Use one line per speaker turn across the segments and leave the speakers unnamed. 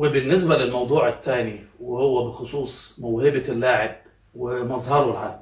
وبالنسبة للموضوع الثاني وهو بخصوص موهبة اللاعب ومظهره العام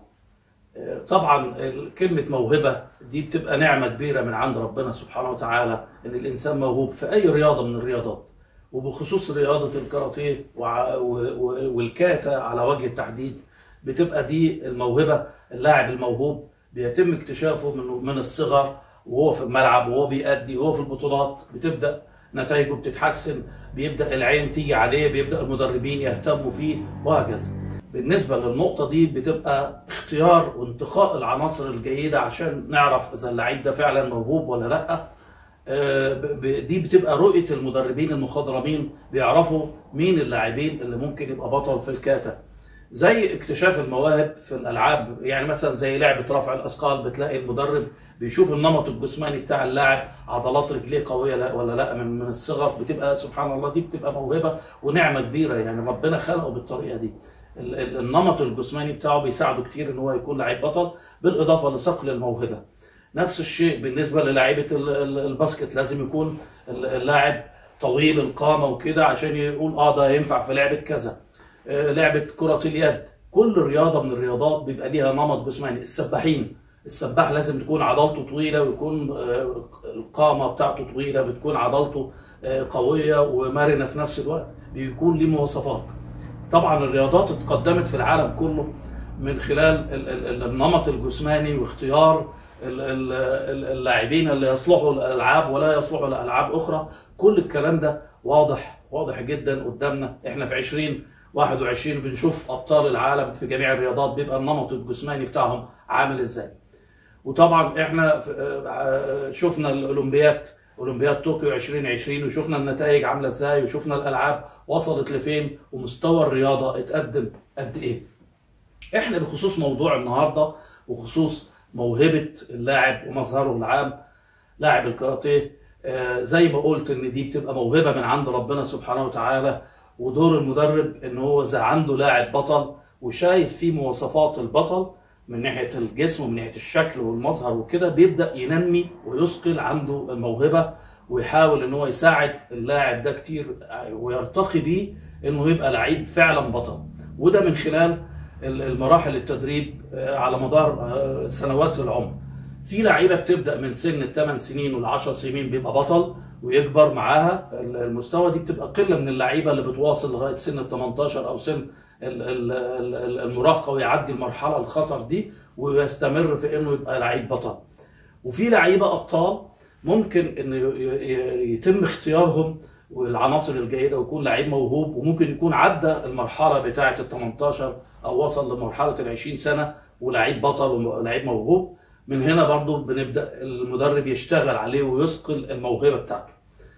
آه، طبعا كلمة موهبة دي بتبقى نعمة كبيرة من عند ربنا سبحانه وتعالى إن الإنسان موهوب في أي رياضة من الرياضات وبخصوص رياضة الكاراتيه وع- و- و- والكاتا على وجه التحديد بتبقى دي الموهبة اللاعب الموهوب بيتم اكتشافه من من الصغر وهو في الملعب وهو بيأدي وهو في البطولات بتبدأ نتائجه بتتحسن بيبدأ العين تيجي عليه بيبدأ المدربين يهتموا فيه وهكذا بالنسبة للنقطة دي بتبقى اختيار وانتقاء العناصر الجيدة عشان نعرف إذا اللعيب ده فعلا موهوب ولا لأ آه، ب- ب- دي بتبقى رؤية المدربين المخضرمين بيعرفوا مين اللاعبين اللي ممكن يبقى بطل في الكاتا زي اكتشاف المواهب في الالعاب يعني مثلا زي لعبه رفع الاثقال بتلاقي المدرب بيشوف النمط الجسماني بتاع اللاعب عضلات رجليه قويه لا ولا لا من من الصغر بتبقى سبحان الله دي بتبقى موهبه ونعمه كبيره يعني ربنا خلقه بالطريقه دي ال- ال- النمط الجسماني بتاعه بيساعده كتير ان هو يكون لعيب بطل بالاضافه لصقل الموهبه نفس الشيء بالنسبه للاعيبه ال- ال- الباسكت لازم يكون ال- اللاعب طويل القامه وكده عشان يقول اه ده ينفع في لعبه كذا آه، لعبه كره اليد كل رياضه من الرياضات بيبقى ليها نمط جسماني السباحين السباح لازم تكون عضلته طويله ويكون آه، القامه بتاعته طويله بتكون عضلته آه، قويه ومرنه في نفس الوقت بيكون ليه مواصفات طبعا الرياضات اتقدمت في العالم كله من خلال ال- ال- ال- النمط الجسماني واختيار ال- ال- ال- اللاعبين اللي يصلحوا الالعاب ولا يصلحوا لالعاب اخرى كل الكلام ده واضح واضح جدا قدامنا احنا في 20 21 بنشوف ابطال العالم في جميع الرياضات بيبقى النمط الجسماني بتاعهم عامل ازاي وطبعا احنا في- آه، شفنا الاولمبياد اولمبياد طوكيو 2020 وشفنا النتائج عامله ازاي وشفنا الالعاب وصلت لفين ومستوى الرياضه اتقدم قد ايه احنا بخصوص موضوع النهارده وخصوص موهبه اللاعب ومظهره العام لاعب الكاراتيه آه، زي ما قلت ان دي بتبقى موهبه من عند ربنا سبحانه وتعالى ودور المدرب ان هو اذا عنده لاعب بطل وشايف فيه مواصفات البطل من ناحيه الجسم ومن ناحيه الشكل والمظهر وكده بيبدا ينمي ويثقل عنده الموهبه ويحاول ان هو يساعد اللاعب ده كتير ويرتقي بيه انه يبقى لعيب فعلا بطل وده من خلال ال- المراحل التدريب آه، على مدار آه، سنوات العمر في لعيبه بتبدا من سن الثمان سنين والعشر سنين بيبقى بطل ويكبر معاها ال- المستوى دي بتبقى قله من اللعيبه اللي بتواصل لغايه سن ال 18 او سن ال- ال- ال- المراهقه ويعدي المرحله الخطر دي ويستمر في انه يبقى لعيب بطل وفي لعيبه ابطال ممكن ان ي- ي- يتم اختيارهم والعناصر الجيده ويكون لعيب موهوب وممكن يكون عدى المرحله بتاعه ال 18 او وصل لمرحله ال 20 سنه ولعيب بطل ولعيب موهوب من هنا برضو بنبدا المدرب يشتغل عليه ويثقل الموهبه بتاعته.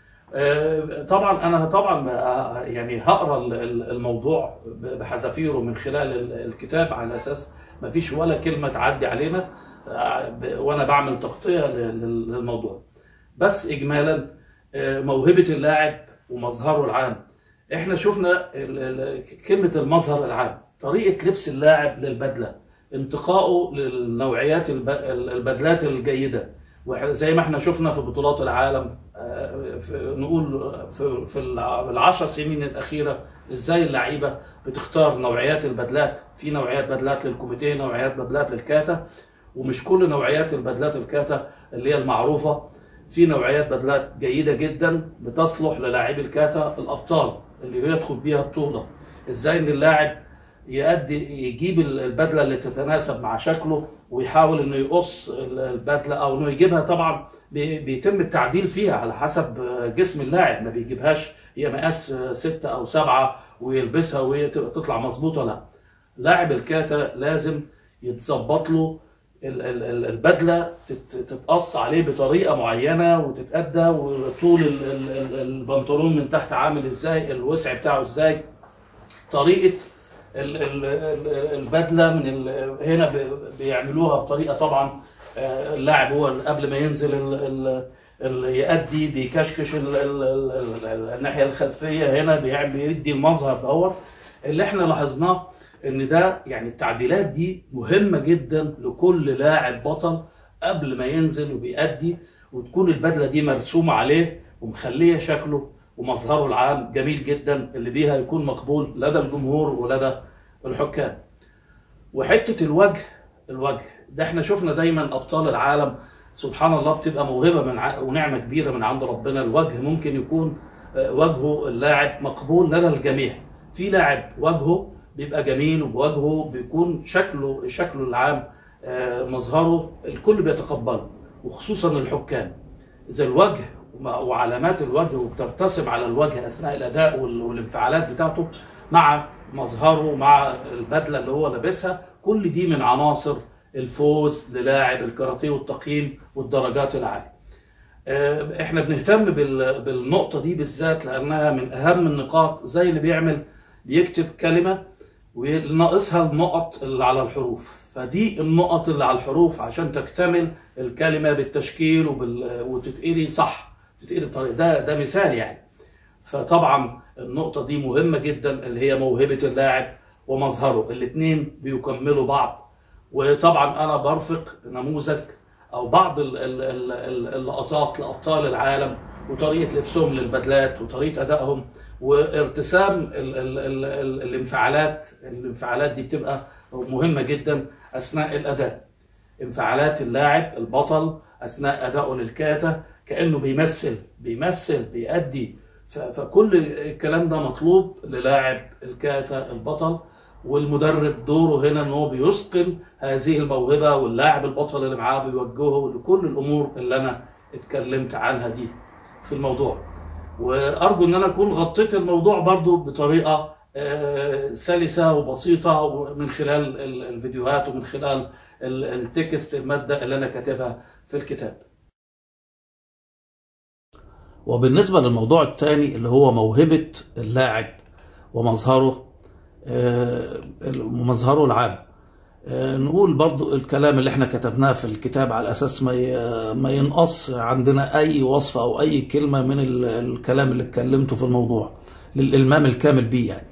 آه، طبعا انا طبعا آه، يعني هقرا ال- ال- الموضوع بحذافيره من خلال ال- الكتاب على اساس ما فيش ولا كلمه تعدي علينا آه، ب- وانا بعمل تغطيه لل- لل- للموضوع. بس اجمالا آه، موهبه اللاعب ومظهره العام. احنا شفنا ال- ال- كلمه المظهر العام، طريقه لبس اللاعب للبدله، انتقائه للنوعيات الب- البدلات الجيده. وإحنا زي ما احنا شفنا في بطولات العالم آه، في نقول في في الع- العشر سنين الاخيره ازاي اللعيبه بتختار نوعيات البدلات في نوعيات بدلات للكوميتيه نوعيات بدلات للكاتا ومش كل نوعيات البدلات الكاتا اللي هي المعروفه في نوعيات بدلات جيده جدا بتصلح للاعبي الكاتا الابطال اللي يدخل بيها بطوله ازاي ان اللاعب يأدي يجيب البدله اللي تتناسب مع شكله ويحاول انه يقص البدله او انه يجيبها طبعا بي- بيتم التعديل فيها على حسب جسم اللاعب ما بيجيبهاش هي مقاس ستة او سبعة ويلبسها وهي تطلع مظبوطه لا لاعب الكاتا لازم يتظبط له ال- ال- ال- البدله تت- تتقص عليه بطريقه معينه وتتادى وطول ال- ال- ال- البنطلون من تحت عامل ازاي الوسع بتاعه ازاي طريقه ال- ال- ال- البدله من ال- هنا ب- بيعملوها بطريقه طبعا آه، اللاعب هو قبل ما ينزل ال- ال- ال- يأدي بيكشكش ال- ال- ال- ال- الناحيه الخلفيه هنا بيعمل بيدي المظهر دوت اللي احنا لاحظناه ان ده يعني التعديلات دي مهمه جدا لكل لاعب بطل قبل ما ينزل وبيأدي وتكون البدله دي مرسومه عليه ومخليه شكله ومظهره العام جميل جدا اللي بيها يكون مقبول لدى الجمهور ولدى الحكام وحته الوجه الوجه ده احنا شفنا دايما ابطال العالم سبحان الله بتبقى موهبه من ع... ونعمه كبيره من عند ربنا الوجه ممكن يكون آه، وجهه اللاعب مقبول لدى الجميع في لاعب وجهه بيبقى جميل ووجهه بيكون شكله شكله العام آه، مظهره الكل بيتقبله وخصوصا الحكام اذا الوجه وما- وعلامات الوجه وبترتسم على الوجه اثناء الاداء وال- والانفعالات بتاعته مع مظهره مع البدله اللي هو لابسها كل دي من عناصر الفوز للاعب الكاراتيه والتقييم والدرجات العاليه. آه، احنا بنهتم بال- بالنقطه دي بالذات لانها من اهم النقاط زي اللي بيعمل بيكتب كلمه وناقصها النقط اللي على الحروف فدي النقط اللي على الحروف عشان تكتمل الكلمه بالتشكيل وبال... وتتقري صح تتقري بطريقه ده ده مثال يعني فطبعا النقطه دي مهمه جدا اللي هي موهبه اللاعب ومظهره الاثنين بيكملوا بعض وطبعا انا برفق نموذج او بعض ال- ال- ال- ال- اللقطات لابطال العالم وطريقه لبسهم للبدلات وطريقه ادائهم وارتسام ال ال ال ال الانفعالات الانفعالات دي بتبقى مهمه جدا اثناء الاداء انفعالات اللاعب البطل اثناء ادائه للكاتا كانه بيمثل بيمثل بيأدي ف- فكل الكلام ده مطلوب للاعب الكاتا البطل والمدرب دوره هنا ان هو بيثقل هذه الموهبه واللاعب البطل اللي معاه بيوجهه لكل الامور اللي انا اتكلمت عنها دي في الموضوع وارجو ان انا اكون غطيت الموضوع برضو بطريقه آه، سلسه وبسيطه من خلال ال- الفيديوهات ومن خلال ال- التكست الماده اللي انا كاتبها في الكتاب وبالنسبه للموضوع الثاني اللي هو موهبه اللاعب ومظهره آه، ومظهره العام آه، نقول برضو الكلام اللي احنا كتبناه في الكتاب على اساس ما ي- ما ينقص عندنا اي وصف او اي كلمه من ال- الكلام اللي اتكلمته في الموضوع للالمام الكامل بيه يعني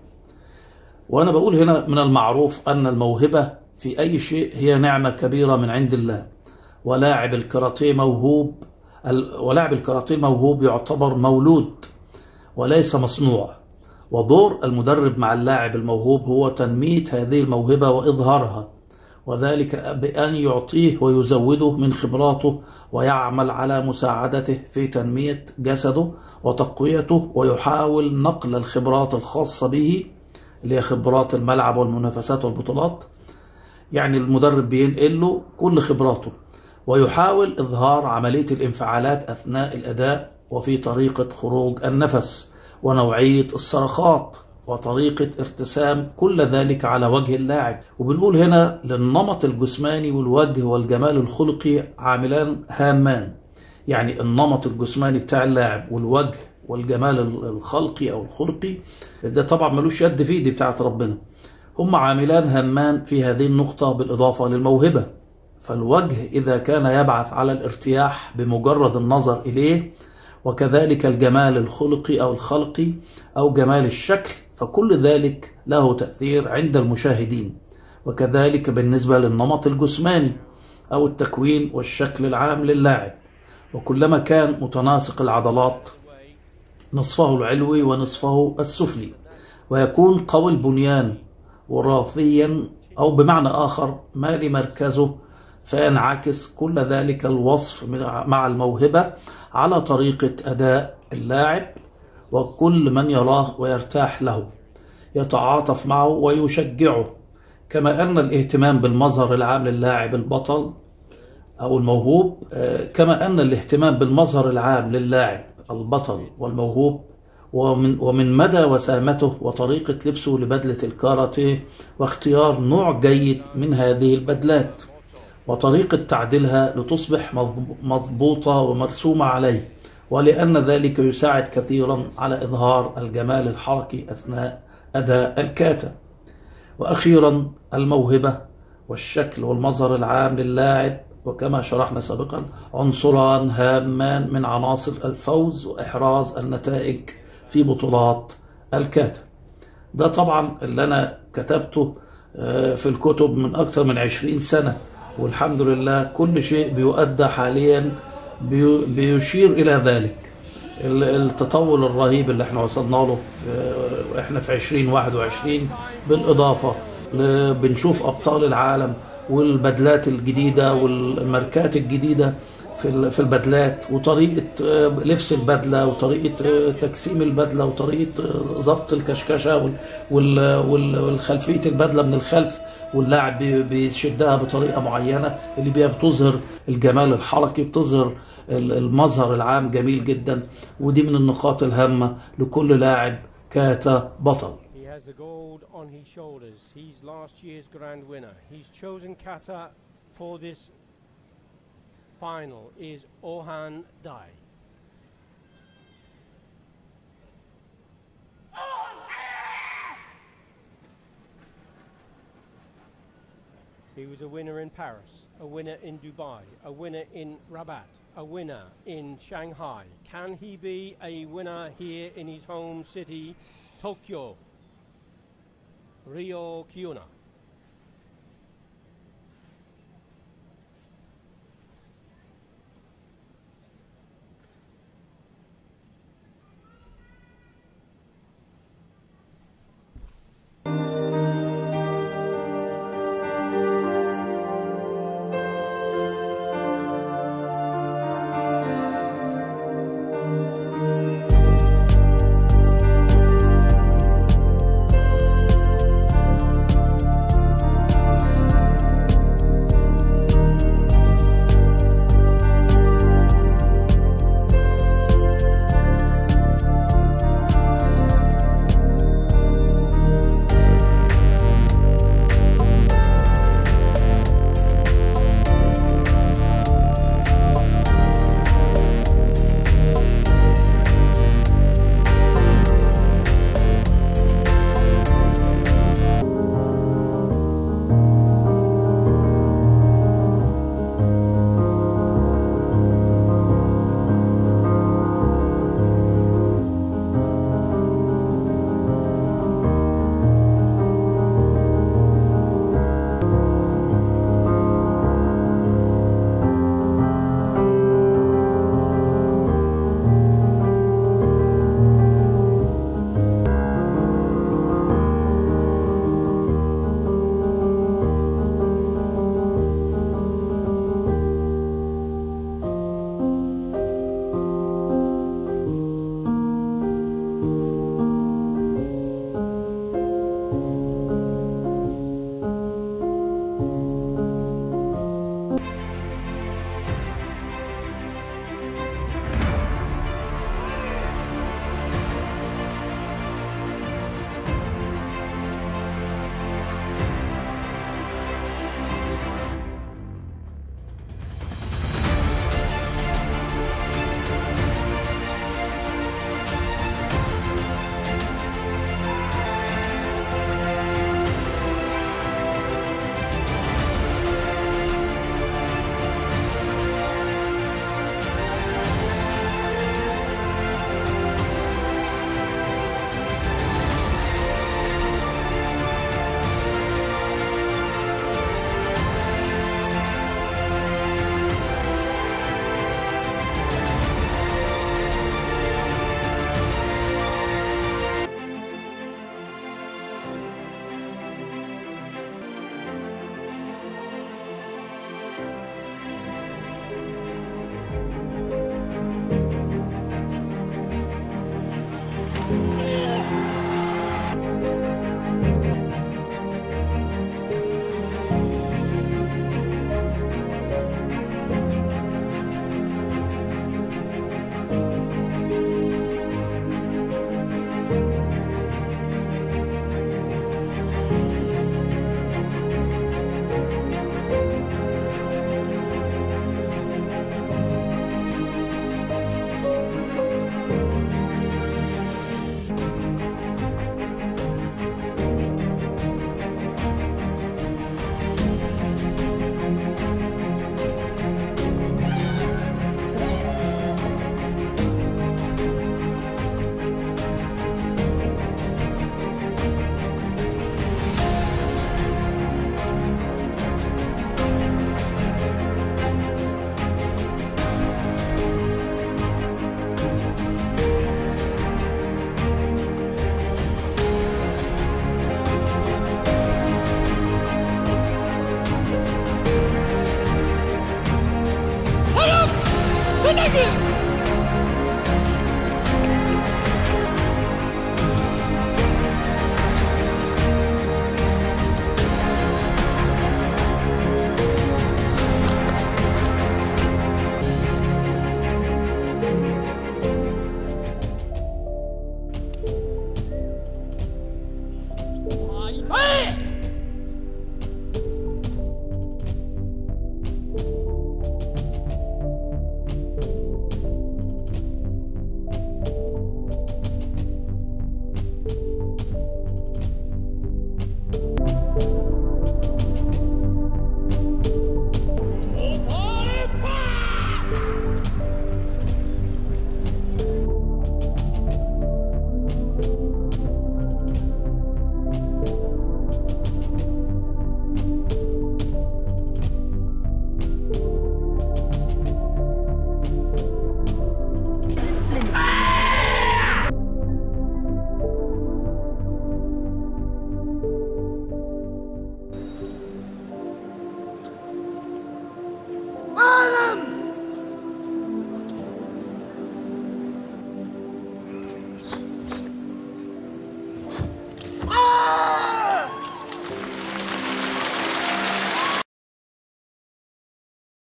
وانا بقول هنا من المعروف ان الموهبه في اي شيء هي نعمه كبيره من عند الله ولاعب الكاراتيه موهوب ال- ولاعب الكاراتيه موهوب يعتبر مولود وليس مصنوع ودور المدرب مع اللاعب الموهوب هو تنمية هذه الموهبة وإظهارها وذلك بأن يعطيه ويزوده من خبراته ويعمل على مساعدته في تنمية جسده وتقويته ويحاول نقل الخبرات الخاصة به اللي هي خبرات الملعب والمنافسات والبطولات يعني المدرب بينقل له كل خبراته ويحاول إظهار عملية الانفعالات أثناء الأداء وفي طريقة خروج النفس ونوعية الصرخات وطريقة ارتسام كل ذلك على وجه اللاعب وبنقول هنا للنمط الجسماني والوجه والجمال الخلقي عاملان هامان يعني النمط الجسماني بتاع اللاعب والوجه والجمال الخلقي أو الخلقي ده طبعا ملوش يد فيه دي بتاعت ربنا هم عاملان هامان في هذه النقطة بالإضافة للموهبة فالوجه إذا كان يبعث على الارتياح بمجرد النظر إليه وكذلك الجمال الخلقي أو الخلقي أو جمال الشكل فكل ذلك له تأثير عند المشاهدين وكذلك بالنسبة للنمط الجسماني أو التكوين والشكل العام للاعب وكلما كان متناسق العضلات نصفه العلوي ونصفه السفلي ويكون قوي البنيان وراثيا أو بمعنى آخر مالي مركزه فينعكس كل ذلك الوصف مع الموهبة على طريقة أداء اللاعب وكل من يراه ويرتاح له يتعاطف معه ويشجعه كما أن الاهتمام بالمظهر العام للاعب البطل أو الموهوب كما أن الاهتمام بالمظهر العام للاعب البطل والموهوب ومن, ومن مدى وسامته وطريقة لبسه لبدلة الكاراتيه واختيار نوع جيد من هذه البدلات وطريقة تعديلها لتصبح مضبوطة ومرسومة عليه ولأن ذلك يساعد كثيرا على إظهار الجمال الحركي أثناء أداء الكاتا وأخيرا الموهبة والشكل والمظهر العام للاعب وكما شرحنا سابقا عنصران هامان من عناصر الفوز وإحراز النتائج في بطولات الكاتا ده طبعا اللي أنا كتبته في الكتب من أكثر من عشرين سنة والحمد لله كل شيء بيؤدى حاليا بيشير إلى ذلك ال- التطور الرهيب اللي احنا وصلنا له في احنا في 2021 بالاضافه ل- بنشوف ابطال العالم والبدلات الجديده والماركات الجديده في ال- في البدلات وطريقه آه، لبس البدله وطريقه آه، تجسيم البدله وطريقه آه، ضبط الكشكشه وال- وال- وال- والخلفيه البدله من الخلف واللاعب بي- بيشدها بطريقه معينه اللي بيها بتظهر الجمال الحركي بتظهر ال- المظهر العام جميل جدا ودي من النقاط الهامه لكل لاعب كاتا بطل
He has the gold on his shoulders. He's last year's grand winner. He's chosen kata for this final is Orhan Dai. He was a winner in Paris, a winner in Dubai, a winner in Rabat, a winner in Shanghai. Can he be a winner here in his home city, Tokyo? Rio Kiuna.